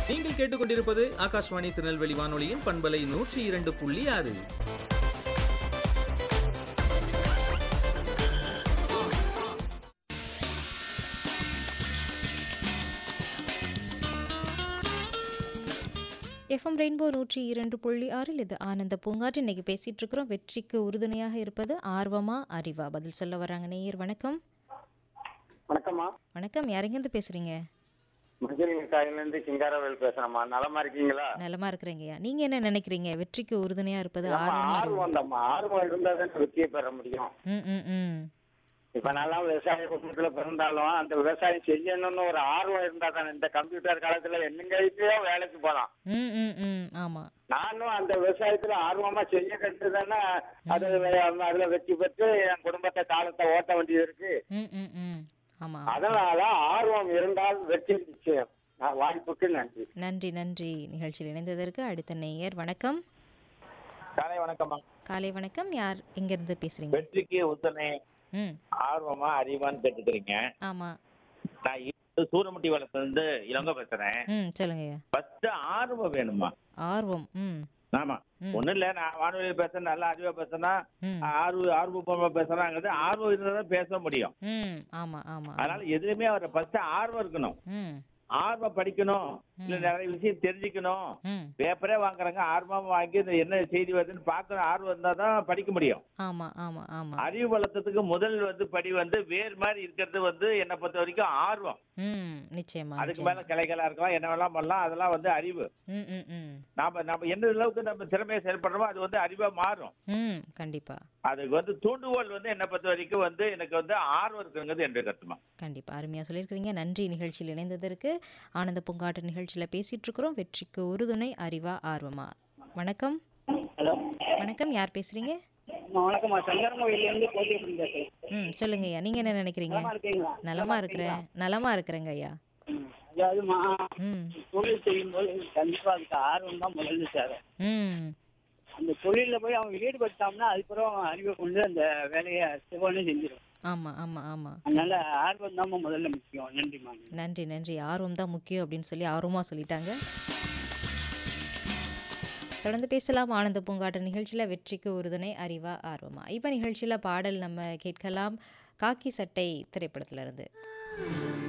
நீங்கள் கேட்டுக்கொண்டிருப்பது ஆகாஷ்வாணி திருநெல்வேலி வானொலியின் பண்பலை நூற்றி இரண்டு புள்ளி ஆறு எஃப்எம் ரெயின்போ நூற்றி இரண்டு புள்ளி ஆறில் இது ஆனந்த பூங்காற்று இன்னைக்கு பேசிட்டு இருக்கிறோம் வெற்றிக்கு உறுதுணையாக இருப்பது ஆர்வமா அறிவா பதில் சொல்ல வராங்க நேயர் வணக்கம் வணக்கம்மா வணக்கம் யாரெங்கேருந்து பேசுறீங்க மதுரை காயிலிருந்து சிங்காரவேல் பேசுறேம்மா நலமா இருக்கீங்களா நலமா இருக்கிறீங்கய்யா நீங்க என்ன நினைக்கிறீங்க வெற்றிக்கு உறுதுணையா இருப்பது நம்ம ஆர்வமா அறிவா? ஆர்வம் தாம்மா ஆர்வம் இருந்தா தான் வெற்றியை பெற முடியும் ம் ம் ம் இப்ப நல்லா விவசாய குடும்பத்துல பிறந்தாலும் அந்த விவசாயம் செய்யணும்னு ஒரு ஆர்வம் இருந்தா தானே இந்த கம்ப்யூட்டர் காலத்துல என்னங்களையோ வேலைக்கு போலாம் ம் ம் ம் ஆமா நானும் அந்த விவசாயத்துல ஆர்வமா செய்ய கட்டுதானே அது அதுல வெற்றி பெற்று என் குடும்பத்தை காலத்தை ஓட்ட வேண்டியது இருக்கு ம் ம் ம் ஆமா அதனால ஆர்வம் இருந்தால் வெற்றி நிச்சயம் நான் வாய்ப்புக்கு நன்றி நன்றி நன்றி நிகழ்ச்சியில் இணைந்ததற்கு அடுத்த நேயர் வணக்கம் காலை வணக்கம்மா காலை வணக்கம் யார் எங்கேருந்து பேசுறீங்க வெற்றிக்கு உத்தனை ம் ஆர்வமா அறிவான்னு கேட்டுக்கிறீங்க ஆமா நான் இப்ப சூரமுட்டி வளத்துல இருந்து இளங்க பேசுறேன் ம் சொல்லுங்கய்யா ஃபர்ஸ்ட் ஆர்வம் வேணுமா ஆர்வம் ம் ஆமா ம். ஒண்ணும் இல்ல நான் வானொலியில் பேசுறேன் நல்லா அறிவா பேசுனா ம் ஆர்வ ஆர்வமா பேசுறாங்கிறது ஆர்வம் இருந்தா தான் பேச முடியும் ம் ஆமா ஆமா அதனால எதுவுமே அவர் ஃபர்ஸ்ட் ஆர்வம் இருக்கணும் ம் ஆர்வம் படிக்கணும் இல்ல நிறைய விஷயம் தெரிஞ்சுக்கணும் ம் பேப்பரே வாங்குறாங்க ஆர்வமா வாங்கி இந்த என்ன செய்தி வருதுன்னு பார்க்கணும் ஆர்வம் இருந்தா தான் படிக்க முடியும் ஆமா ஆமா ஆமா அறிவு வளர்த்ததுக்கு முதல் வந்து படி வந்து வேர் மாதிரி இருக்கிறது வந்து என்னை பொறுத்த வரைக்கும் ஆர்வம் ம் நிச்சயமா அதுக்கு நிச்சயமா. மேல கிளைகளா இருக்கலாம் என்ன வேணாம் பண்ணலாம் அதெல்லாம் வந்து அறிவு ம் ம் ம் நாம நம்ம எந்த அளவுக்கு நம்ம திறமையை செயல்படுறோமோ அது வந்து அறிவா மாறும் ம் கண்டிப்பா அதுக்கு வந்து தூண்டுகோல் வந்து என்னை பொறுத்த வரைக்கும் வந்து எனக்கு வந்து ஆர்வம் இருக்குங்கிறது என்னுடைய கருத்துமா கண்டிப்பா அருமையா சொல்லியிருக்கிறீங்க நன்றி நிகழ்ச்சியில் இணைந்ததற்கு ஆனந்த பூங்காட்டு நிகழ்ச்சியில பேசிட்டு இருக்கிறோம் வெற்றிக்கு உறுதுணை அறிவா ஆர்வமா வணக்கம் ஹலோ வணக்கம் யார் பேசுறீங்க வணக்கம்மா சங்கரமோயில இருந்து கோட்டை பேசுறேன் ம் சொல்லுங்கய்யா நீங்க என்ன நினைக்கிறீங்க நலமா இருக்கீங்களா நலமா இருக்கிறேன் நலமா இருக்கிறேங்க ஐயா அதாவதுமா ம் தொழில் செய்யும்போது கண்டிப்பா அதுக்கு ஆர்வம் தான் முதல்ல தேவை ம் அந்த தொழில போய் அவங்க ஈடுபட்டாங்கன்னா அதுக்கப்புறம் அவன் அறிவை கொண்டு அந்த வேலையை சிவனே செஞ்சிடும் ஆமா ஆமா ஆமா அதனால ஆர்வம் தான் முதல்ல முக்கியம் நன்றிமா நன்றி நன்றி ஆர்வம் தான் முக்கியம் அப்படின்னு சொல்லி ஆர்வமாக சொல்லிட்டாங்க தொடர்ந்து பேசலாம் ஆனந்த பூங்காட்டு நிகழ்ச்சியில் வெற்றிக்கு உறுதுணை அறிவா ஆர்வமா இப்போ நிகழ்ச்சியில் பாடல் நம்ம கேட்கலாம் காக்கி சட்டை திரைப்படத்துல இருந்து